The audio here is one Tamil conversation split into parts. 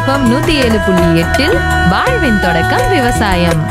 எஃப்எம் நூத்தி ஏழு புள்ளி எட்டில் வாழ்வின் தொடக்கம் விவசாயம்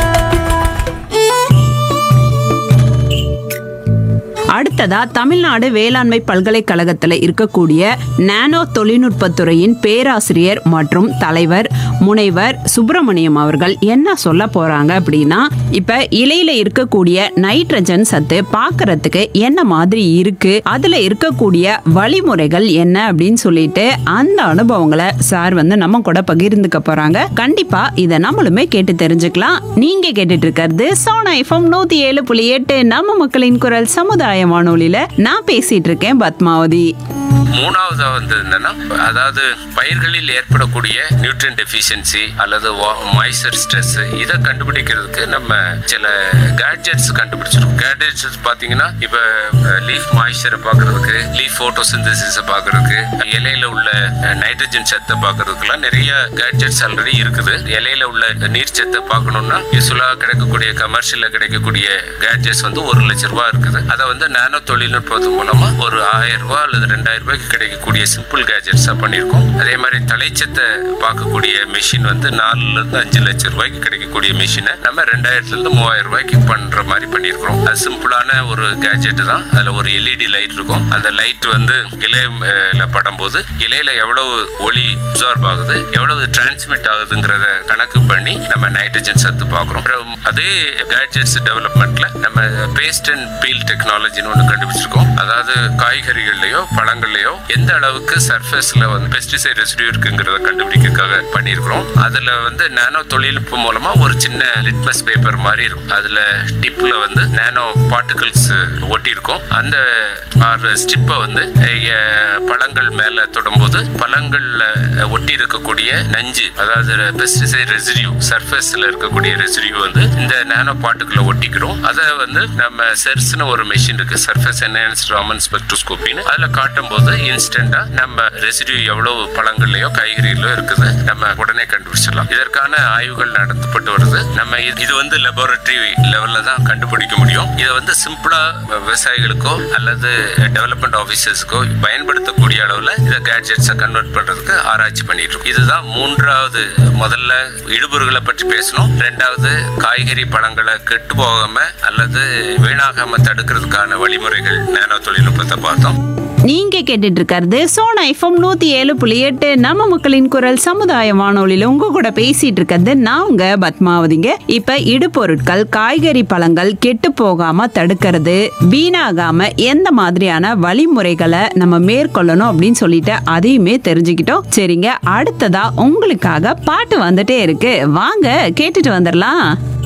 அடுத்ததா தமிழ்நாடு வேளாண்மை பல்கலைக்கழகத்துல இருக்கக்கூடிய நானோ தொழில்நுட்பத்துறையின் பேராசிரியர் மற்றும் தலைவர் முனைவர் சுப்பிரமணியம் அவர்கள் என்ன சொல்ல போறாங்க அப்படின்னா இப்ப இலையில இருக்கக்கூடிய நைட்ரஜன் சத்து பார்க்கறதுக்கு என்ன மாதிரி இருக்கு அதுல இருக்கக்கூடிய வழிமுறைகள் என்ன அப்படின்னு சொல்லிட்டு அந்த அனுபவங்களை சார் வந்து நம்ம கூட பகிர்ந்துக்க போறாங்க கண்டிப்பா இதை நம்மளுமே கேட்டு தெரிஞ்சுக்கலாம் நீங்க கேட்டுட்டு இருக்கிறது சோனா எஃப்எம் நூத்தி ஏழு புள்ளி எட்டு நம்ம மக்களின் குரல் சமுதாய வானொலியில நான் பேசிட்டு இருக்கேன் பத்மாவதி மூணாவதா வந்து என்னன்னா அதாவது பயிர்களில் ஏற்படக்கூடிய நியூட்ரியன் டெஃபிஷியன்சி அல்லது மாய்ச்சர் ஸ்ட்ரெஸ் இதை கண்டுபிடிக்கிறதுக்கு நம்ம சில கேட்ஜெட்ஸ் கண்டுபிடிச்சிருக்கோம் கேட்ஜெட்ஸ் பாத்தீங்கன்னா இப்ப லீஃப் மாய்ச்சரை பார்க்கிறதுக்கு லீஃப் போட்டோசிந்தசிஸை பார்க்கிறதுக்கு இலையில உள்ள நைட்ரஜன் சத்தை பார்க்கறதுக்குலாம் நிறைய கேட்ஜெட்ஸ் ஆல்ரெடி இருக்குது இலையில உள்ள நீர் சத்தை பார்க்கணும்னா யூஸ்வலா கிடைக்கக்கூடிய கமர்ஷியல்ல கிடைக்கக்கூடிய கேட்ஜெட்ஸ் வந்து ஒரு லட்ச ரூபாய் இருக்குது அதை வந்து நானோ தொழில்நுட்பத்து மூலமா ஒரு ஆயிரம் ரூபாய் அல்லது ரெண்டாயிரம் ரூபாய்க்கு கிடைக்கக்கூடிய சிம்பிள் கேஜெட்ஸா பண்ணியிருக்கோம் அதே மாதிரி தலைச்சத்தை பார்க்கக்கூடிய மெஷின் வந்து நாலுல இருந்து அஞ்சு லட்சம் ரூபாய்க்கு கிடைக்கக்கூடிய மெஷினை நம்ம ரெண்டாயிரத்துல இருந்து மூவாயிரம் ரூபாய்க்கு பண்ற மாதிரி பண்ணியிருக்கிறோம் அது சிம்பிளான ஒரு கேஜெட் தான் அதுல ஒரு எல்இடி லைட் இருக்கும் அந்த லைட் வந்து இலையில படும்போது இலையில எவ்வளவு ஒளி அப்சார்ப் ஆகுது எவ்வளவு டிரான்ஸ்மிட் ஆகுதுங்கிறத கணக்கு பண்ணி நம்ம நைட்ரஜன் சத்து பார்க்குறோம் அப்புறம் அதே கேஜெட்ஸ் டெவலப்மெண்ட்ல நம்ம பேஸ்ட் அண்ட் பீல் டெக்னாலஜின்னு ஒன்று கண்டுபிடிச்சிருக்கோம் அதாவது காய்கறிகள்லயோ பழங்கள்லயோ எந்த அளவுக்கு சர்ஃபேஸ்ல வந்து பெஸ்டிசைட் ரெசிடியூ இருக்குங்கிறத கண்டுபிடிக்கிறதுக்காக பண்ணியிருக்கிறோம் அதுல வந்து நானோ தொழில்நுட்பம் மூலமா ஒரு சின்ன லிட்மஸ் பேப்பர் மாதிரி இருக்கும் அதுல டிப்ல வந்து நானோ பார்ட்டிகிள்ஸ் ஒட்டி இருக்கும் அந்த ஸ்டிப்பை வந்து அஹ், பழங்கள் மேல தொடும்போது பழங்கள்ல ஒட்டி இருக்கக்கூடிய நஞ்சு அதாவது பெஸ்டிசைட் ரெசிடியூ சர்ஃபேஸ்ல இருக்கக்கூடிய ரெசிடியூ வந்து இந்த நானோ பார்ட்டிகிளை ஒட்டிக்கிறோம் அதை வந்து நம்ம செர்ஸ்னு ஒரு மெஷின் இருக்கு சர்ஃபேஸ் என்ஹான்ஸ்ட் ராமன் ஸ்பெக்ட்ரோஸ்கோப்பின்னு அதுல காட்டும் போது இன்ஸ்டன்டா நம்ம ரெசிடியூ எவ்வளவு பழங்கள்லயோ காய்கறிகளோ இருக்குது நம்ம உடனே கண்டுபிடிச்சிடலாம் இதற்கான ஆய்வுகள் நடத்தப்பட்டு வருது நம்ம இது- இது வந்து லெபார்டரி லெவல்ல தான் கண்டுபிடிக்க முடியும் இதை வந்து சிம்பிளா விவசாயிகளுக்கோ அல்லது டெவலப்மெண்ட் ஆபீசர்ஸ்க்கோ பயன்படுத்தக்கூடிய அளவுல இதை கேட்ஜெட்ஸை கன்வெர்ட் பண்றதுக்கு ஆராய்ச்சி பண்ணிட்டு இருக்கோம் இதுதான் மூன்றாவது முதல்ல இடுபொருகளை பற்றி பேசணும் ரெண்டாவது காய்கறி பழங்களை கெட்டு போகாம அல்லது வீணாகாம தடுக்கிறதுக்கான வழிமுறைகள் நானோ தொழில்நுட்பத்தை பார்த்தோம் நீங்க கேட்டுட்டு இருக்கிறது சோனா எஃப்எம் நூத்தி ஏழு புள்ளி எட்டு நம்ம மக்களின் குரல் சமுதாய வானொலியில உங்க கூட பேசிட்டு இருக்கிறது நான் உங்க பத்மாவதிங்க இப்ப இடுபொருட்கள் காய்கறி பழங்கள் கெட்டு போகாம தடுக்கிறது வீணாகாம எந்த மாதிரியான வழிமுறைகளை நம்ம மேற்கொள்ளணும் அப்படின்னு சொல்லிட்டு அதையுமே தெரிஞ்சுக்கிட்டோம் சரிங்க அடுத்ததா உங்களுக்காக பாட்டு வந்துட்டே இருக்கு வாங்க கேட்டுட்டு வந்துடலாம்